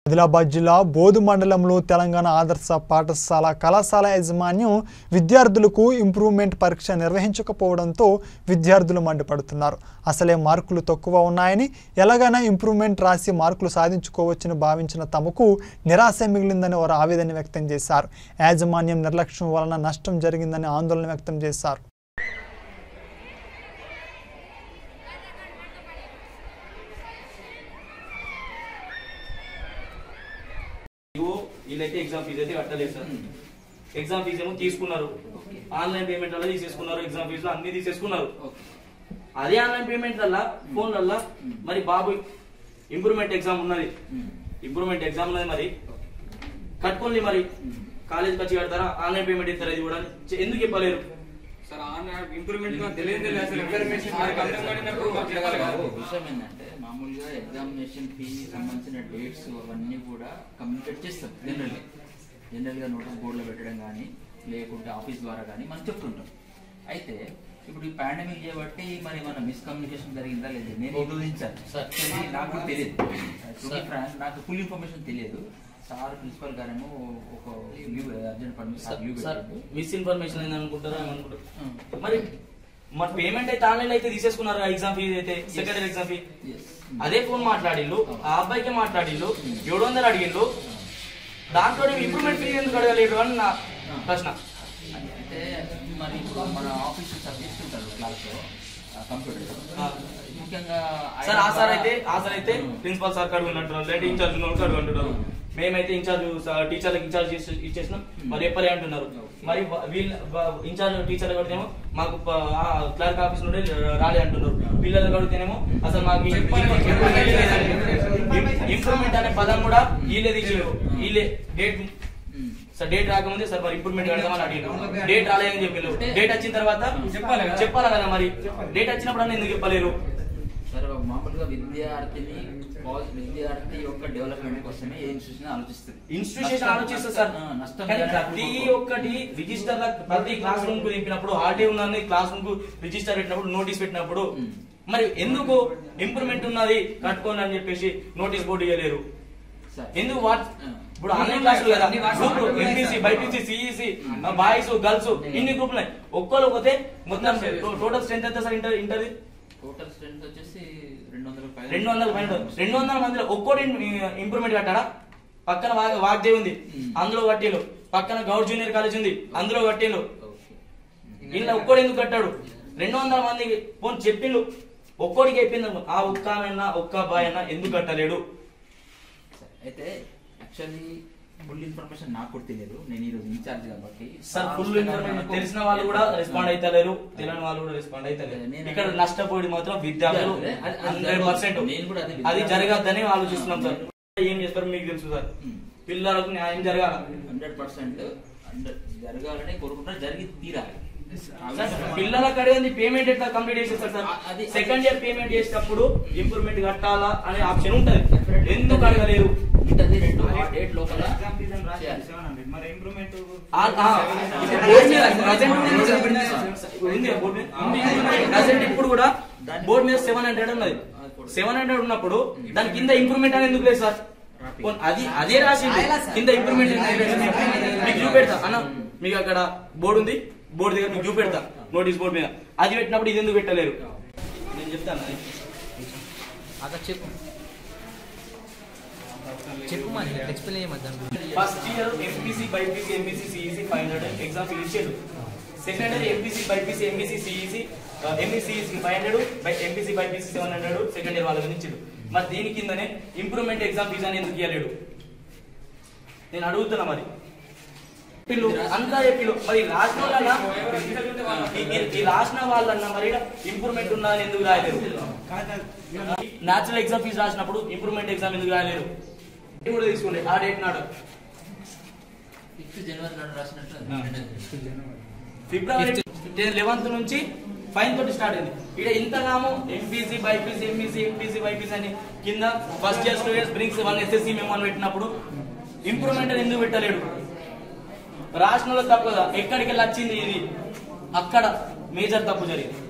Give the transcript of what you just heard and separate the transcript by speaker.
Speaker 1: ఆదిలాబాద్ జిల్లా బోధు మండలంలో తెలంగాణ ఆదర్శ పాఠశాల కళాశాల యాజమాన్యం విద్యార్థులకు ఇంప్రూవ్మెంట్ పరీక్ష నిర్వహించకపోవడంతో విద్యార్థులు మండిపడుతున్నారు అసలే మార్కులు తక్కువ ఉన్నాయని ఎలాగైనా ఇంప్రూవ్మెంట్ రాసి మార్కులు సాధించుకోవచ్చని భావించిన తమకు నిరాశ మిగిలిందని వారు ఆవేదన వ్యక్తం చేశారు యాజమాన్యం నిర్లక్ష్యం వలన నష్టం జరిగిందని ఆందోళన వ్యక్తం చేశారు
Speaker 2: ఇవో వీళ్ళైతే ఎగ్జామ్ ఫీజు అయితే కట్టలేదు సార్ ఎగ్జామ్ ఫీజు ఏమో తీసుకున్నారు ఆన్లైన్ పేమెంట్ వల్ల తీసేసుకున్నారు ఎగ్జామ్ ఫీజులు అన్ని తీసేసుకున్నారు అదే ఆన్లైన్ పేమెంట్ వల్ల ఫోన్ వల్ల మరి బాబు ఇంప్రూవ్మెంట్ ఎగ్జామ్ ఉన్నది ఇంప్రూవ్మెంట్ ఎగ్జామ్ ఉన్నది మరి కట్టుకోండి మరి కాలేజ్కి వచ్చి కడతారా ఆన్లైన్ పేమెంట్ ఇస్తారు ఇది కూడా చె- ఎందుకు చెప్పలేరు
Speaker 3: సార్ ఆన్ ఇంప్రూవ్మెంట్ తెలియదు తెలియదు అసలు ఇన్ఫర్మేషన్ మనకు అర్థం కానినప్పుడు మాకు చెప్పాలి కదా
Speaker 4: విషయం ఏంటంటే మామూలుగా ఎగ్జామినేషన్ ఫీ సంబంధించిన డేట్స్ అవన్నీ కూడా కమ్యూనికేట్ చేస్తాం జనరల్గా జనరల్గా నోటీస్ బోర్డులో పెట్టడం కానీ లేకుంటే ఆఫీస్ ద్వారా కానీ మనం చెప్తుంటాం అయితే ఇప్పుడు ఈ పాండమిక్ చేయబట్టి మరి మన మిస్కమ్యూనికేషన్ జరిగిందా లేదు నేను విరోధించాను Actually నాకు తెలియదు To be frank, నాకు ఫుల్ ఇన్ఫర్మేషన్ తెలియదు సార్ ప్రిన్సిపల్ గారేమో ఒక leave urgent permission leave
Speaker 2: sir
Speaker 4: పెట్టారు
Speaker 2: మిస్ ఇన్ఫర్మేషన్ ఏంది అనుకుంటారా ఏమనుకుంటారు మరి మరి పేమెంట్ అయితే ఆన్లైన్ అయితే తీసేసుకున్నారు ఎగ్జామ్ ఫీజు అయితే సెకండరీ ఎగ్జామ్ ఫీ
Speaker 4: Yes.
Speaker 2: అదే ఫోన్ మాట్లాడిల్లు ఆ అబ్బాయికి మాట్లాడిల్లు ఏడు వందలు అడిగిల్లు దాంట్లో ఇంప్రూవ్మెంట్ ఫీజు ఎందుకు అడగలేడు అని నా ప్రశ్న
Speaker 4: అంటే మరి ఇప్పుడు మన ఆఫీస్ సబ్జెక్ట్స్ ఉంటారు క్లాస్ లో కంప్యూటర్
Speaker 2: ఆ.
Speaker 4: ముఖ్యంగా
Speaker 2: సార్ ఆ సార్ అయితే ఆ సార్ అయితే ప్రిన్సిపల్ సార్ అడుగుంటున్నారు లేదంటే ఇన్ఛార్జ్ ఉన్న అడుగుంటున్నారు మేమైతే ఇన్ఛార్జ్ టీచర్లకు ఇన్ఛార్జ్ చేసి- ఇచ్చేసినాం మరి చెప్పలే అంటున్నారు మరి వా- వీళ్ళ వా- ఇన్ఛార్జ్ టీచర్ అడిగితేమో మాకు క్లర్క్ ఆఫీస్ నుండి రాలే అంటున్నారు పిల్లలు అడిగితేనేమో అసలు మాకు ఇంప్రూవ్మెంట్ అనే పదం కూడా వీళ్ళే తీసారు వీళ్ళే డేట్ సార్ డేట్ రాకముందే సార్ మరి ఇంప్రూవ్మెంట్ కడదామని అడిగారు డేట్ రాలేదని చెప్పారు డేట్ వచ్చిన తర్వాత
Speaker 3: చెప్పాలి కదా.
Speaker 2: చెప్పాలి కదా మరి డేట్ వచ్చినప్పుడు అన్న ఎందుకు చెప్పలేరు
Speaker 4: సార్ మామూలుగా విద్యార్థిని పాజ్- విద్యార్థి యొక్క డెవలప్మెంట్ కోసమే ఏ ఇన్స్టిట్యూషన్ ఆలోచిస్తుంది
Speaker 2: ఇన్స్టిట్యూషన్
Speaker 4: నష్టం-
Speaker 2: ఆలోచిస్తారు సార్
Speaker 4: ఆ, నష్టం
Speaker 2: కానీ
Speaker 4: జరగకుండా
Speaker 2: ప్రతి
Speaker 4: చూసుకోవాలి.
Speaker 2: ఒక్కటి రిజిస్టర్ ప్రతి క్లాస్ రూమ్ కు దింపినప్పుడు హాలిడే ఉందని క్లాస్ రూమ్ కు రిజిస్టర్ పెట్టినప్పుడు నోటీస్ పెట్టినప్పుడు
Speaker 4: మ్మ్.
Speaker 2: మరి ఎందుకు ఇంప్రూవ్మెంట్ ఉన్నది కట్టుకోండి అని చెప్పేసి నోటీస్ బోర్డు ఇవ్వలేరు
Speaker 4: సార్.
Speaker 2: ఎందుకు వాట్
Speaker 4: ఆ.
Speaker 2: ఇప్పుడు ఆన్లైన్ క్లాసులు కదా
Speaker 3: అన్ని వాట్సాప్
Speaker 2: గ్రూప్
Speaker 3: గ్రూపులు
Speaker 2: ఎంపీసీ
Speaker 3: ఉన్నాయి
Speaker 2: బైపీసీ సిఈసి బాయ్స్ గర్ల్స్ ఇన్ని గ్రూపులు ఉన్నాయి ఒక్కరు పోతే మొత్తం టోటల్ స్ట్రెంత్ ఎంత సార్ ఇంటర్ ఇంటర్ది
Speaker 4: టోటల్ స్ట్రెంత్ వచ్చేసి రెండు వందల పైన
Speaker 2: రెండు వందల పైన ఉంటుంది. రెండు వందల మందిలో ఒక్కోటి ఇంప్రూవ్మెంట్ కట్టాడా పక్కన వా- వాగ్దే ఉంది
Speaker 4: మ్మ్.
Speaker 2: అందులో కట్టిలు పక్కన గౌడ్ జూనియర్ కాలేజ్ ఉంది అందులో కట్టిలు
Speaker 4: ఓకే.
Speaker 2: ఇలా ఒక్కోడు ఎందుకు కట్టాడు రెండు వందల మందికి పోనీ చెప్పిండు ఒక్కోడికి చెప్పింది ఆ ఒక్క ఆమెనా ఒక్క అబ్బాయి అయినా ఎందుకు కట్టలేడు
Speaker 4: సరే. అయితే యాక్చువల్లీ ఫుల్ ఇన్ఫర్మేషన్ నాకు కూడా తెలియదు నేను ఈ రోజు ఇన్ఛార్జ్ కాబట్టి
Speaker 2: సార్ ఫుల్
Speaker 4: సార్
Speaker 2: ఇన్ఫర్మేషన్
Speaker 4: నాకు-
Speaker 2: తెలిసిన వాళ్ళు కూడా రెస్పాండ్ అవుతలేరు తెలియని వాళ్ళు కూడా రెస్పాండ్ అవుతలేరు
Speaker 4: నేను-
Speaker 2: ఇక్కడ నష్టపోయి మాత్రం విద్యార్థులు
Speaker 4: విద్యార్థులే. అది- అది
Speaker 2: హండ్రెడ్ పర్సెంట్
Speaker 4: నేను కూడా అదే
Speaker 2: అది
Speaker 4: విద్యార్థులే.
Speaker 2: జరగద్దని ఆలోచిస్తున్నాం సార్ ఏం చేస్తారు మీకు తెలుసు సార్
Speaker 4: మ్మ్.
Speaker 2: పిల్లలకు న్యాయం జరగాల
Speaker 4: హండ్రెడ్ పర్సెంట్ జరగాలని కోరుకుంటారు జరిగి తీరాలి
Speaker 2: సార్, పిల్లల కడేది పేమెంట్ ఎట్లా కంప్లీట్ చేసేస్తారు సార్
Speaker 4: అది- అది-
Speaker 2: సెకండ్ ఇయర్ పేమెంట్ చేసేటప్పుడు ఇంప్రూవ్మెంట్ కట్టాలా అనే ఆప్షన్ ఉంటది ఎందుకు అడగలేరు
Speaker 4: ఉంటది రెండు ఆ డేట్ లోపల చేయాలి.
Speaker 2: ఆ- ఆ, ఇప్పుడు బోర్డు మీద present ఉంది, బోర్డు మీద ఉంది. Present ఇప్పుడు కూడా బోర్డు మీద సెవెన్ హండ్రెడ్ ఉన్నది సెవెన్ హండ్రెడ్ ఉన్నప్పుడు దాని కింద ఇంప్రూవ్మెంట్ అనేది ఎందుకు లేదు సార్ పోనీ అది అదే రాసింది కింద ఇంప్రూవ్మెంట్ మీకు చూపెడతా అన్న మీకు అక్కడ బోర్డు ఉంది బోర్డు దగ్గర మీకు చూపెడతా నోటీస్ బోర్డు మీద అది పెట్టినప్పుడు ఇది ఎందుకు పెట్టలేరు నేను చెప్తాను అది.
Speaker 5: అక్కడ చెప్పు చెప్పు మరి ఎక్స్ప్లెయిన్ చేయమని దాని గురించి
Speaker 2: first year MPC BiPC MPC CEC five hundred exam fees ఇచ్చారు second year MPC BiPC MPC CEC ఎంఈసీఈసి ఫైవ్ హండ్రెడ్ బై MPC BiPC seven hundred second year వాళ్ళకి ఇచ్చారు మరి దీని కిందనే ఇంప్రూవ్మెంట్ ఎగ్జామ్ ఫీజు అని ఎందుకు ఇవ్వలేడు నేను అడుగుతున్నా మరి పిల్లు అంతా చెప్పిల్లు మరి రాసిన వాళ్ళన్నా ఈ- ఈ- ఈ రాసిన వాళ్ళన్నా మరి ఇంప్రూవ్మెంట్ ఉందా అని ఎందుకు రాయలేరు న్యాచురల్ ఎగ్జామ్ ఫీజు రాసినప్పుడు ఇంప్రూవ్మెంట్ ఎగ్జామ్ ఎందుకు రాయలేరు ఇది కూడా తీసుకోండి ఆ డేట్ నాడు
Speaker 4: ఫిఫ్త్ జనవరి నాడు రాసినట్టు
Speaker 2: ఫిబ్రవరి లెవెన్త్ నుంచి ఫైన్ తోటి స్టార్ట్ అయింది ఇక్కడ ఇంతగామో MPC BiPC MEC MPC BiPC అని కింద ఫస్ట్ ఇయర్ స్టూడెంట్స్ బ్రింక్స్ వన్ ఎస్ఎస్సీ మేము అని పెట్టినప్పుడు ఇంప్రూవ్మెంట్ అని ఎందుకు పెట్టలేడు రాష్ట్రంలో తప్పు కదా ఎక్కడికి వెళ్ళి వచ్చింది ఇది అక్కడ మేజర్ తప్పు జరిగింది